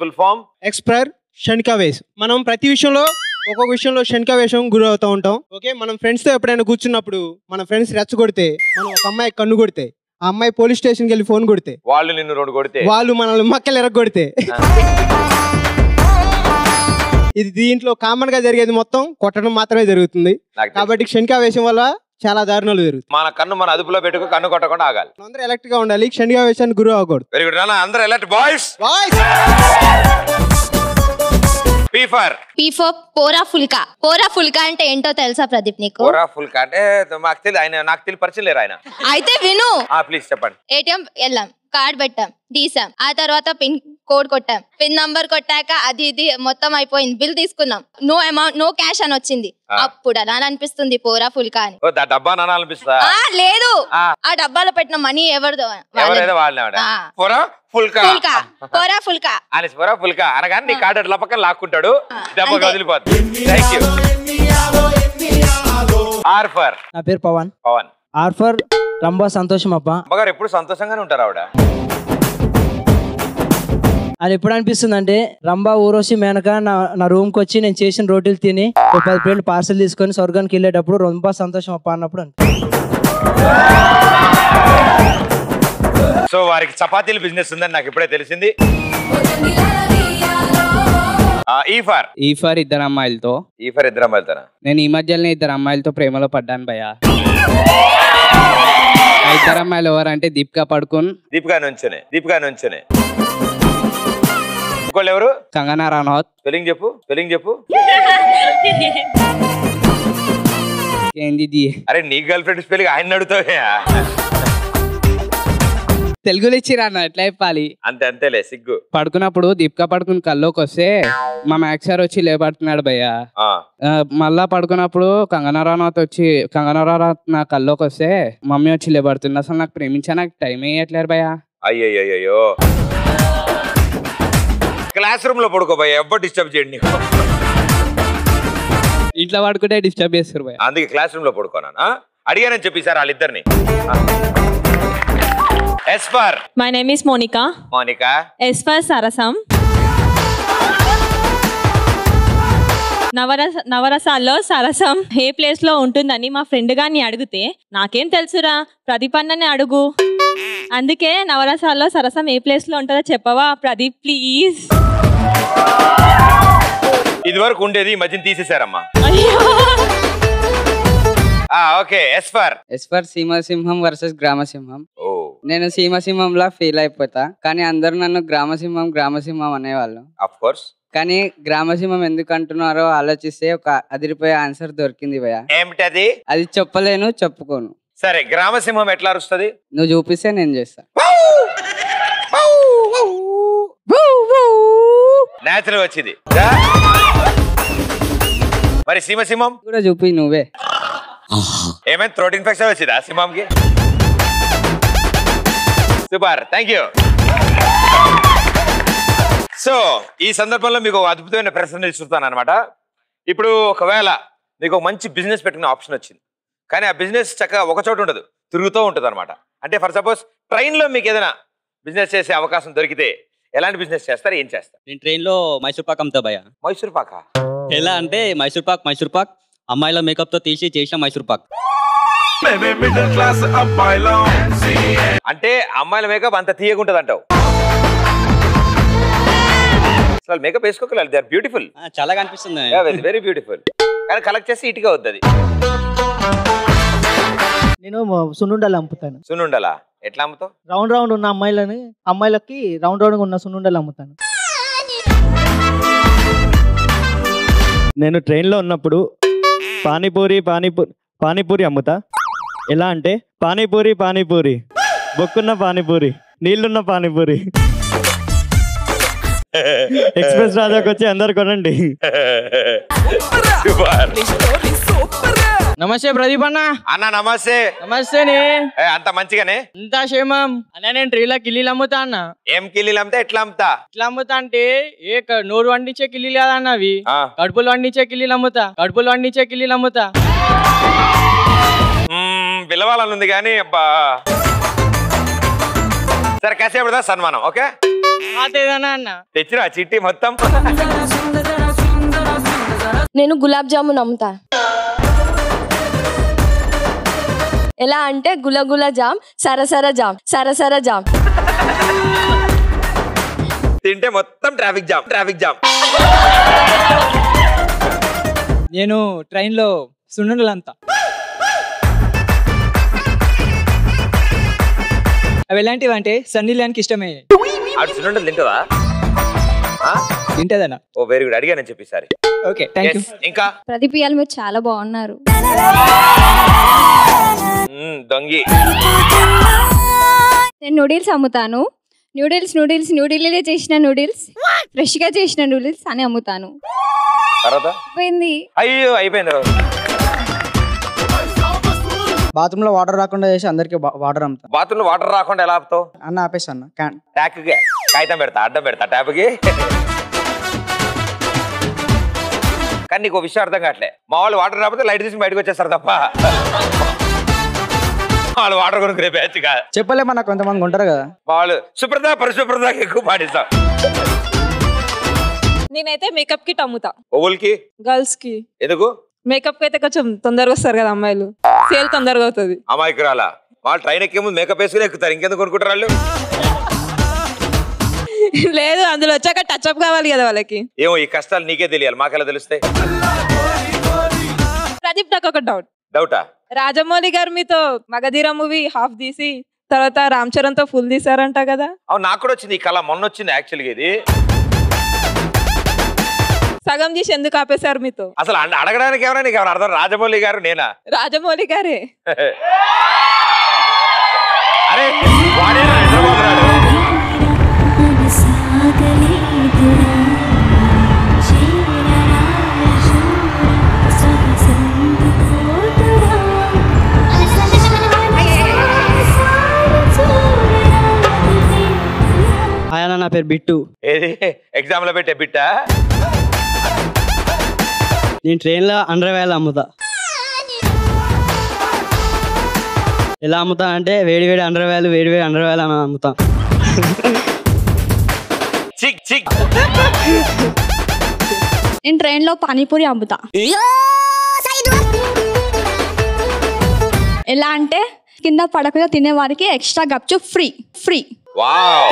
Full form expire షణికావేశ్ మనం ప్రతి విషయంలో ఒక్కొక్క విషయంలో షణికావేశం గురి అవుతూ ఉంటాం ఓకే మనం ఫ్రెండ్స్ తో ఎప్పుడైనా కూర్చున్నప్పుడు మన ఫ్రెండ్స్ రెచ్చగొడితే మనం ఒక అమ్మాయి కన్ను కొడితే ఆ అమ్మాయి పోలీస్ స్టేషన్కి వెళ్ళి ఫోన్ కొడితే వాళ్ళు నిన్ను రెండు కొడితే వాళ్ళు మనల్ని మక్కలు ఎరగొడితే ఇది దీంట్లో కామన్ గా జరిగేది మొత్తం కొట్టడం మాత్రమే జరుగుతుంది నాకు తెలుసు. కాబట్టి క్షణికావేశం వల్ల చాలా దారుణాలు జరుగుతాయి మన కన్ను మన అదుపులో పెట్టుకు కన్ను కొట్టకుండా ఆగాలి అందరూ ఎలక్ట్ గా ఉండాలి క్షణికావేశానికి గురి అవ్వకూడదు వెరీ గుడ్ నాన్న అందరూ alert boys P for P for పోరా ఫుల్కా పోరా ఫుల్కా అంటే ఏంటో తెలుసా ప్రదీప్ నీకు కోరా ఫుల్ కా అంటే మాకు తెలియదు ఆయన నాకు తెలియ పరిచయం లేరు ఆయన అయితే విను ఆ ప్లీజ్ చెప్పండి ఏటీఎం వెళ్ళాం కార్డ్ పెట్టాం తీసాం ఆ తర్వాత పిన్ కోడ్ కొట్టాం పిన్ నంబర్ కొట్టాక అది ఇది మొత్తం అయిపోయింది బిల్ తీసుకున్నాం నో అమౌంట్ నో క్యాష్ అని వచ్చింది ఆ. అప్పుడు అలా అనిపిస్తుంది పోరా ఫుల్కా అని ఓ దా డబ్బా నాన్న అనిపిస్తుందా ఆ లేదు ఆ. ఆ డబ్బాలో పెట్టిన మనీ ఎవరిదో ఎవరైనా వాళ్ళని ఆవిడ ఆ. పోరా ఫుల్ కా ఫుల్కా పోరా ఫుల్కా అని పోరా ఫుల్ కా అనగానే నీ కార్డు అట్లా పక్కన లాక్కుంటాడు దెబ్బ అంతే. వదిలిపోద్ది థ్యాంక్ యూ ఆర్ ఫర్ నా పేరు పవన్ పవన్ ఆర్ ఫర్ రంభా సంతోషం అప్ప అమ్మగారు ఎప్పుడు సంతోషంగానే ఉంటారు ఆవిడ అది ఎప్పుడు అనిపిస్తుంది అంటే రంభా ఊరోసి మేనక నా నా రూమ్ కి వచ్చి నేను చేసిన రోటీలు తిని ఒక పది ప్లేట్లు పార్సల్ తీసుకొని స్వర్గానికి వెళ్ళేటప్పుడు రంభా సంతోషం అప్ప అన్నప్పుడు అనిపిస్తుంది. సో వారికి చపాతీల బిజినెస్ ఉందని నాకు ఇప్పుడే తెలిసింది ఆ, ఈ ఫర్ ఈ ఫర్ ఇద్దరు అమ్మాయిలతో ఈ ఫర్ ఇద్దరం వెళ్తారా నేను ఈ మధ్యలోనే ఇద్దరు అమ్మాయిలతో ప్రేమలో పడ్డాను భయ ఆ ఇద్దరు అమ్మాయిలు ఎవరంటే దీపికా పడుకున్ దీపికా నుంచునే దీపికా నుంచునే ఇంకోళ్ళు ఎవరు కంగనా రనౌత్ స్పెల్లింగ్ చెప్పు స్పెల్లింగ్ చెప్పు ఏంది ఇది? అరే నీ గర్ల్ ఫ్రెండ్ స్పెల్లింగ్ ఆయన అడుగుతావే తెలుగులో ఇచ్చిరా అన్న ఎట్లా చెప్పాలి అంతే అంతేలే సిగ్గు పడుకున్నప్పుడు దీపికా పడుకుని కల్లోకి వస్తే మా మ్యాక్స్ సార్ వచ్చి లేపడుతున్నాడు భయ్య ఆ, ఆ, మళ్ళా పడుకున్నప్పుడు కంగనా రనౌత్ వచ్చి కంగనా రనౌత్ నా కల్లోకి వస్తే మమ్మీ వచ్చి లేపడుతుంది అసలు నాకు ప్రేమించా నాకు టైం వేయట్లేరు భయ్య అయ్యయ్యో క్లాస్ రూమ్ లో పడుకోబోయా ఎవ్వరు డిస్టర్బ్ చేయండి నీకు ఇంట్లో పడుకుంటే డిస్టర్బ్ చేస్తారు భయ్య అందుకే క్లాస్ రూమ్ లో పడుకోనా అడిగానని చెప్పి సార్ వాళ్ళిద్దరిని S for My name is Monica. Monica S for Sarasam. నవరస నవరసాల్లో సరసం ఏ ప్లేస్ లో ఉంటుందని మా ఫ్రెండ్ గారిని అడిగితే నాకేం తెలుసురా ప్రదీప్ అన్నని అడుగు అందుకే నవరసాల్లో సరసం ఏ ప్లేస్ లో ఉంటుందో చెప్పవా ప్రదీప్ ప్లీజ్ ఇది వరకు ఉండేది ఈ మధ్యన తీసేశారమ్మా ఆ okay S for S for సీమసింహం వర్సెస్ గ్రామసింహం ఓ నేను సీమసింహంలా ఫీల్ అయిపోతా కానీ అందరూ నన్ను గ్రామసింహం గ్రామసింహం అనేవాళ్ళు అఫ్ కోర్స్ కానీ గ్రామసింహం ఎందుకు అంటున్నారో ఆలోచిస్తే ఒక అదిరిపోయే ఆన్సర్ దొరికింది భయ ఏమిటది అది చెప్పలేను చెప్పుకోను సరే గ్రామసింహం ఎట్లా అరుస్తుంది నువ్వు చూపిస్తే నేను చేస్తా నేచురల్ వచ్చింది రా. మరి సింహసింహం కూడా చూపి నువ్వే ఏమైనా థ్రోట్ ఇన్ఫెక్షన్ వచ్చిందా సింహంకి సూపర్ థ్యాంక్ యూ సో ఈ సందర్భంలో మీకు ఒక అద్భుతమైన ప్రశ్న ఇస్తున్నాను అనమాట ఇప్పుడు ఒకవేళ మీకు ఒక మంచి బిజినెస్ పెట్టుకునే ఆప్షన్ వచ్చింది కానీ ఆ బిజినెస్ చక్కగా ఒక చోట ఉండదు తిరుగుతూ ఉంటుంది అనమాట అంటే ఫర్ సపోజ్ ట్రైన్లో మీకు ఏదైనా బిజినెస్ చేసే అవకాశం దొరికితే ఎలాంటి బిజినెస్ చేస్తారు ఏం చేస్తారు నేను ట్రైన్లో మైసూర్ పాక్ అమ్ముతా భయ మైసూర్ పాక ఎలా అంటే మైసూర్ పాక్ మైసూర్ పాక్ అమ్మాయిల మేకప్తో తీసి చేసిన మైసూర్ పాక్ అంటే అమ్మాయిల మేకప్ అంత తీయకుంటది అంటావు అసలు మేకప్ వేసుకోగలరు దే ఆర్ బ్యూటిఫుల్ ఆ, చాలా కనిపిస్తుంది వెరీ వెరీ బ్యూటిఫుల్ కానీ కలెక్ట్ చేసి ఇటుగా వద్దు నేను సున్నుండలు అమ్ముతాను సున్నుండలా ఎట్లా అమ్ముతావు రౌండ్ రౌండ్ ఉన్న అమ్మాయిలని అమ్మాయిలకి రౌండ్ రౌండ్ ఉన్న సున్నుండలు అమ్ముతాను నేను ట్రైన్లో ఉన్నప్పుడు పానీపూరి పానీపూరి పానీపూరి అమ్ముతా ఎలా అంటే పానీపూరి పానీపూరి బొక్కున్న పానీపూరి నీళ్ళున్న పానీపూరి ఎక్స్ప్రెస్ రాజాకి వచ్చి అందరు కొనండి నమస్తే ప్రదీప్ అన్న అన్న నమస్తే నమస్తేనే ఏ, అంత మంచిగానే ఇంత క్షేమం అన్న నేను ట్రైన్లో కిల్లీలు అమ్ముతా అన్న ఏం కిల్లీలు అమ్మితే ఎట్లా అమ్ముతా ఎట్లా అమ్ముతా అంటే ఏ క- నోరు వండించే కిల్లీలు కాదన్న అవి ఆ. కడుపులు వండించే కిల్లీలు అమ్ముతా కడుపులు వండించే కిల్లీలు అమ్ముతా మ్మ్, పిలవాలని ఉంది కానీ అబ్బా సరే కాసేపు సన్మానం ఓకే అదేదన్నా అన్న తెచ్చిరా చిట్టి మొత్తం నేను గులాబ్ జామున్ అమ్ముతా ఎలా అంటే గులగుల జామ్ సరసర జామ్ సరసర జామ్ తింటే మొత్తం ట్రాఫిక్ జామ్ ట్రాఫిక్ జామ్ నేను ట్రైన్లో సున్నుండలంతా అవి ఎలాంటివి అంటే సన్నీ లియాన్కి ఇష్టమే ఆడు సున్నుండలు తింటుందా తింటదన్న ఓ వెరీ గుడ్ అడిగానని చెప్పి సారి ఓకే థ్యాంక్ యూ ఇంకా ప్రదీప్ ఇయాల మీరు చాలా బాగున్నారు మ్మ్, దొంగి నేను నూడిల్స్ అమ్ముతాను నూడిల్స్ నూడిల్స్ న్యూఢిల్లీలో చేసిన నూడిల్స్ ఫ్రెష్ గా చేసిన నూడిల్స్ అని అమ్ముతాను తర్వాత పోయింది అయ్యో అయిపోయింది బాత్రూమ్ లో వాటర్ రాకుండా చేసి అందరికి వాటర్ అమ్ముతా బాత్రూమ్ లో వాటర్ రాకుండా ఎలా ఆపుతావు అన్న ఆపేసి అన్న క్యాన్ ట్యాక్ కాగితం పెడతా అడ్డం పెడతా ట్యాప్ కి కానీ నీకు ఒక విషయం అర్థం కావట్లే మా వాళ్ళు వాటర్ రాకపోతే లైట్ తీసి బయటకు వచ్చేస్తారు తప్ప వాళ్ళు వాటర్ కొనుక్కునే బ్యాచ్ కాదు చెప్పలేమన్నా కొంతమంది ఉంటారు కదా మా వాళ్ళు శుభ్రత పరిశుభ్రతకి ఎక్కువ పాటిస్తాం నేనైతే మేకప్ కిట్ అమ్ముతా ఓవులకి గర్ల్స్ కి ఎందుకు మేకప్ కి అయితే కొంచెం తొందరగా వస్తారు కదా అమ్మాయిలు సేల్ తొందరగా అవుతుంది అమాయకురాలా వాళ్ళు ట్రైన్ ఎక్కే ముందు మేకప్ వేసుకుని ఎక్కుతారు ఇంకెందుకు కొనుక్కుంటారు వాళ్ళు లేదు అందులో వచ్చాక టచ్ అప్ కావాలి కదా వాళ్ళకి ఏమో ఈ కష్టాలు నీకే తెలియాలి మాకెలా తెలుస్తాయి ప్రదీప్ నాకు ఒక డౌట్ డౌటా రాజమౌళి గారు మీతో మగధీర మూవీ హాఫ్ తీసి తర్వాత రామ్ చరణ్ తో ఫుల్ తీసారంట కదా అవును నాకు కూడా వచ్చింది ఈ కళ మొన్న వచ్చింది యాక్చువల్గా ఇది సగం చేసి ఎందుకు ఆపేశారు మీతో అసలు అడ- అడగడానికి ఎవరైనా నీకు ఎవరైనా అర్థం రాజమౌళి గారు నేనా రాజమౌళి గారే అరే వాడేనా నిద్రపోతున్నాడు ఆయన నా పేరు బిట్టు ఏది ఎగ్జామ్ లో పెట్టే బిట్ట నేను ట్రైన్లో అండర్ వేల అమ్ముతా ఎలా అమ్ముతా అంటే వేడి వేడి అండర్ వేలు వేడి వేడి అండర్ వేలు అని అమ్ముతా చిక్ చిక్ నేను ట్రైన్ లో పానీపూరి అమ్ముతా ఎలా అంటే కింద పడకుండా తినే వారికి ఎక్స్ట్రా గప్చు ఫ్రీ ఫ్రీ వావ్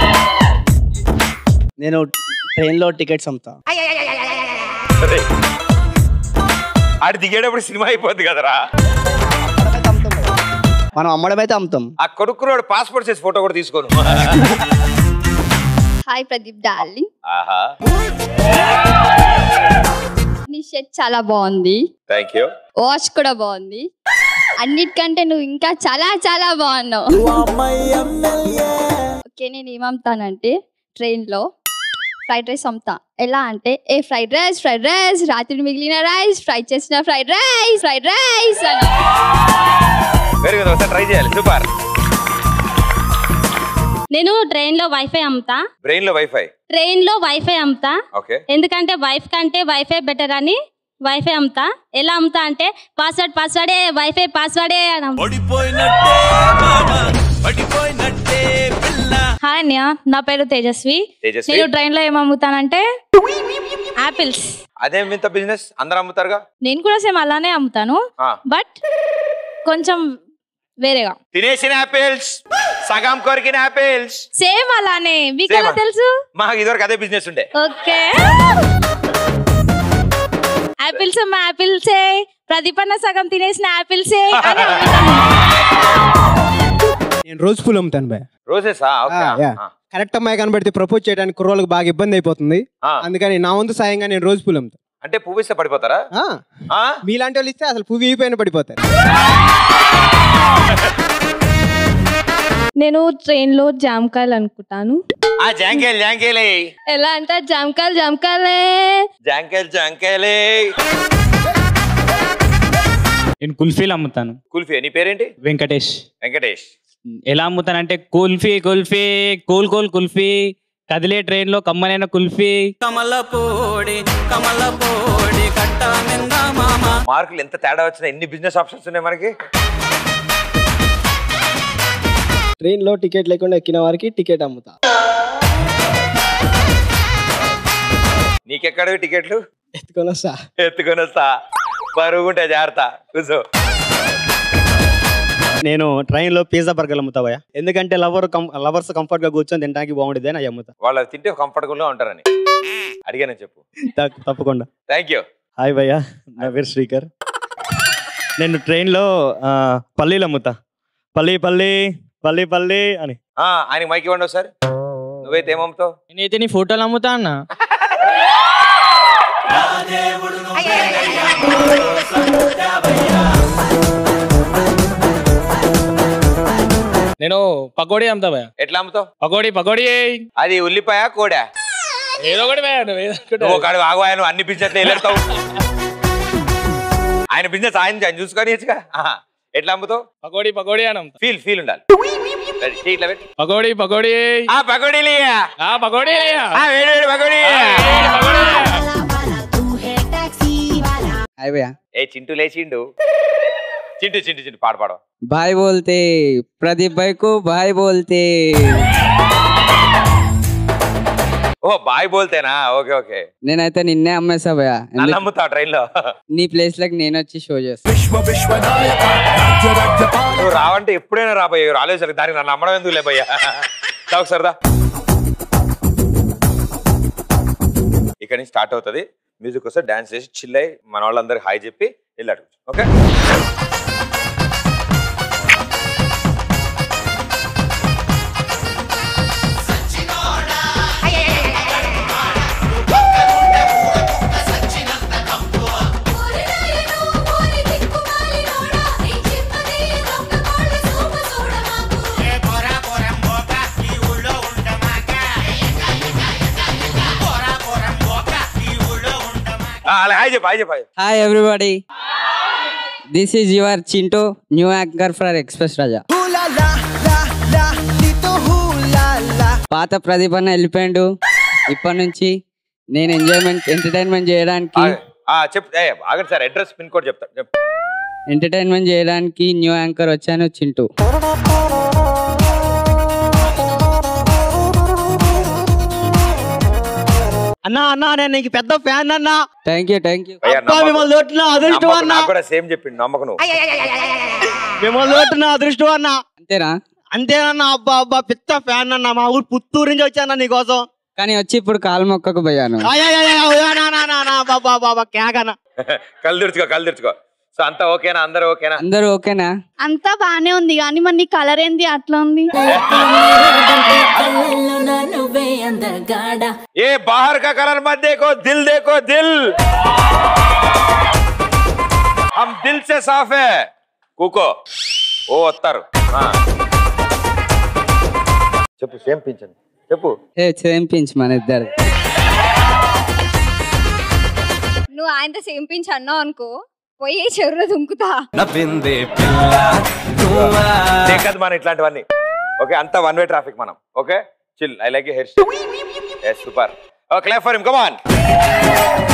నేను ట్రైన్లో టికెట్స్ అమ్ముతా అరే. ఆడు దిగేటప్పుడు సినిమా అయిపోద్ది కదరా మనం అమ్మడమైతే అమ్ముతాం ఆ కొడుకున్నాడు పాస్పోర్ట్ చేసి ఫోటో కూడా తీసుకోను హాయ్ ప్రదీప్ డార్లింగ్ ఆహా నీ షర్ట్ చాలా బాగుంది థ్యాంక్ యూ వాచ్ కూడా బాగుంది అన్నిటికంటే నువ్వు ఇంకా చాలా చాలా బాగున్నావు ఓకే నేను ఏమమ్ముతానంటే ట్రైన్ లో ఫ్రైడ్ రైస్ అమ్ముతా ఎలా అంటే ఏ ఫ్రైడ్ రైస్ ఫ్రైడ్ రైస్ రాత్రి మిగిలిన రైస్ ఫ్రై చేసిన ఫ్రైడ్ రైస్ ఫ్రైడ్ రైస్ అని వెరీ గుడ్ ఒకసారి ట్రై చేయాలి సూపర్ నేను ట్రైన్ లో వైఫై అమ్ముతా బ్రెయిన్ లో వైఫై ట్రైన్ లో వైఫై అమ్ముతా ఓకే ఎందుకంటే వైఫ్ కంటే వైఫై బెటర్ అని వైఫై అమ్ముతా ఎలా అమ్ముతా అంటే పాస్వర్డ్ పాస్వర్డే వైఫై పాస్వర్డే అని అమ్ముతా. హాయ్ అన్య నా పేరు తేజస్వి తేజస్వి? నేను ట్రైన్ లో ఏం అమ్ముతానంటే ఆపిల్స్ అదేం ఇంత బిజినెస్ అందరూ అమ్ముతారుగా నేను కూడా సేమ్ అలానే అమ్ముతాను ఆ. బట్ కొంచెం వేరేగా తినేసిన యాపిల్స్ సగం కొరికిన యాపిల్స్ సేమ్ అలానే మీకు ఎలా Same ఆ? తెలుసు మాకు ఇదివరకు అదే బిజినెస్ ఉండే ఓకే ఆపిల్స్ అమ్మ ఆపిల్సే ప్రదీపన్న సగం తినేసిన ఆపిల్సే అని నేను రోజు పూలు అమ్ముతాను బాయ్ రోజెసా ఓకే కరెక్ట్ అమ్మాయి కనబడితే ప్రపోజ్ చేయడానికి కుర్రోళ్ళకి బాగా ఇబ్బంది అయిపోతుంది ఆ. అందుకని నా వంతు సాయంగా నేను రోజు పూలు అమ్ముతాను అంటే పువ్వు ఇస్తే పడిపోతారా ఆ. మీలాంటి వాళ్ళు ఇస్తే అసలు పువ్వు ఇగిపోయిన పడిపోతారు నేను ట్రైన్ లో జామకాయలు అనుకుంటాను ఆ జాంకేలు జాంకేలే ఎలా అంటే జామకాయలు జామకాయలే జాంకేలు జాంకేలే నేను కుల్ఫీలు అమ్ముతాను కుల్ఫీ నీ పేరేంటి వెంకటేష్ వెంకటేష్ ఎలా అమ్ముతానంటే కుల్ఫీ కుల్ఫీ కూల్ కూల్ కుల్ఫీ కదిలే ట్రైన్ లో కమ్మనైన కుల్ఫీ కమలపోడి కమలపోడి కట్ట నింద మామ మార్కులు ఎంత తేడా వచ్చినా ఎన్ని బిజినెస్ ఆప్షన్స్ ఉన్నాయి మనకి ట్రైన్లో టికెట్ లేకుండా ఎక్కిన వారికి టికెట్ అమ్ముతా నీకెక్కడ టికెట్లు ఎత్తుకొని వస్తా ఎత్తుకొని వస్తా బరుగుంటే జాగ్రత్త కూర్చో నేను ట్రైన్లో పిజ్జా బర్గర్లు అమ్ముతా భయ్యా ఎందుకంటే లవర్ కం లవర్స్ కంఫర్ట్గా కూర్చొని తినడానికి బాగుంటుంది అని అవి అమ్ముతా వాళ్ళు తింటే కంఫర్టబుల్ గా ఉంటారని అడిగాను చెప్పు తక్- తప్పకుండా థ్యాంక్ యూ హాయ్ భయ్యా నా పేరు శ్రీకర్ నేను ట్రైన్లో ఆ, పల్లీలు అమ్ముతా పల్లి పల్లి పల్లి పల్లి అని ఆ, ఆయనకి మైక్ ఇవ్వండి ఒకసారి నువ్వైతే ఏమమ్ముతావు నేనైతే నీ ఫోటోలు అమ్ముతా అన్న నేను పకోడీ అమ్ముతా భయ ఎట్లా అమ్ముతావు పకోడీ పకోడీ అది ఉల్లిపాయ కోడా ఏదో ఒకటి భయ నువ్వు ఏదో ఒకటి నువ్వు ఒకడు ఆగు ఆయన అన్ని బిజినెస్ వెళ్ళేస్తావు ఆయన బిజినెస్ ఆయన ఆయన చూసుకొని ఎట్లా అమ్ముతావు పకోడీ పకోడీ అని అమ్ముతా ఫీల్ ఫీల్ ఉండాలి Ready, చెయ్యి ఇట్లా పెట్టు. పకోడీ పకోడీ ఆ పకోడీలు ఇయ్య. ఆ పకోడీ ఆ, వేడి వేడి పకోడీ హాయ్ భయ్యా ఏ చింటూ లేచిండు చింటూ చింటూ చింటూ పాడు పాడు भाई बोलते प्रदीप भाई को भाई बोलते ఓ బాయ్ బోల్తేనా ఓకే ఓకే నేనైతే నిన్నే అమ్మేసా భయ్యా నన్ను అమ్ముతావు ట్రైన్ లో నీ ప్లేస్ లకి నేను వచ్చి షో చేస్తా నువ్వు రావంటే ఎప్పుడైనా రాబోయే రాలేదు దానికి నన్ను అమ్మడం ఎందుకు లేబోయ్యా దా ఒకసారి దా ఇక్కడ నుంచి స్టార్ట్ అవుతుంది మ్యూజిక్ వస్తే డాన్స్ చేసి చిల్ అయ్యి మన వాళ్ళందరికి హాయ్ చెప్పి వెళ్ళాడు ఓకే అలా హాయ్ చెప్పు హాయ్ చెప్పు hi hi everybody this is your Chintu new anchor for express Raja పాత ప్రదీప్ అన్న వెళ్ళిపోయాడు ఇప్పటి నుంచి నేను ఎంజాయ్మెంట్ ఎంటర్టైన్మెంట్ చేయడానికి ఆ, చెప్పు ఏ ఆగండి సార్ అడ్రస్ పిన్ కోడ్ చెప్తాను చెప్పు ఎంటర్టైన్మెంట్ చేయడానికి న్యూ యాంకర్ వచ్చాను చింటూ అన్నా అన్నా నేను నీకు పెద్ద ఫ్యాన్ అన్నా థ్యాంక్ యూ థ్యాంక్ యూ అయ్యా, అబ్బా, నమ్మకు. మిమ్మల్ని తోటిన అదృష్టం నమ్మకు, అన్నా నాకు కూడా సేమ్ చెప్పిండు నమ్మకు నువ్వు మిమ్మల్ని తోటిన అదృష్టం అన్నా అంతేనా అంతేనన్నా అబ్బా అబ్బా పెద్ద ఫ్యాన్ అన్నా మా ఊరు పుత్తూరు నుంచి వచ్చానా నీకోసం కానీ వచ్చి ఇప్పుడు కాలు మొక్కకు పోయాను బాబా బాబా క్యాగనా కళ్ళు తెరుచుకో కళ్ళు తెరుచుకో సో అంతా ఓకేనా అందరూ ఓకేనా అందరూ ఓకేనా అంతా బానే ఉంది కానీ మరి నీ కలర్ ఏంది అట్లా ఉంది ఏ బాహర్ కా కలర్ మत देखो दिल देखो दिल हम दिल से साफ है కూకో ఓ వస్తారు ఆ. చెప్పు సేమ్ పింఛన్ చెప్పు ఏ చేయించు మన ఇద్దరు నువ్వు ఆయనతో సేంపించి అన్నావు అనుకో పోయి చెరువు దుంకుతా నవ్వింది పిల్ల నువ్వా దేకదు మనం ఇట్లాంటివన్నీ ఓకే అంతా వన్ వే ట్రాఫిక్ మనం okay chill I like hair super ఓ clap for him come on